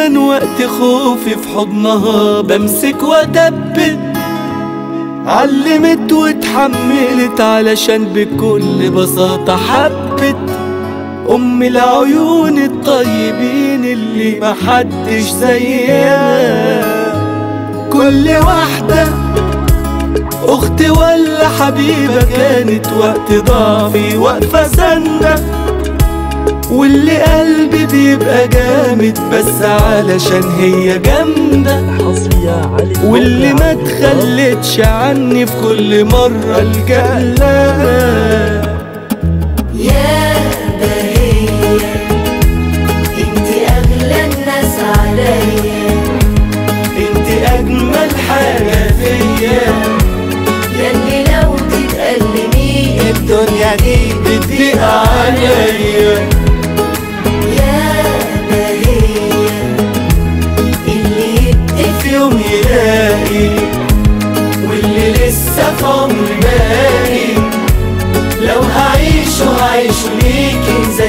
دايما وقت خوفي في حضنها بمسك وادبت علمت واتحملت علشان بكل بساطة حبت أم العيون الطيبين اللي محدش زيها كل واحدة أخت ولا حبيبة كانت وقت ضعفي واقفة سندة واللي قلبي بيبقى جامد بس علشان هي جامدة حصرية علي واللي ما تخلتش عني في كل مرة الجأ لها يا بهية انت اغلى الناس عليا انت أجمل حاجة فيا ياللي لو تتألمي الدنيا دي بتضيق عليا يا بهية اللي يدي في يوم يلاقي واللي لسه في عمري باقي لو هعيش وهعيش ليكي زي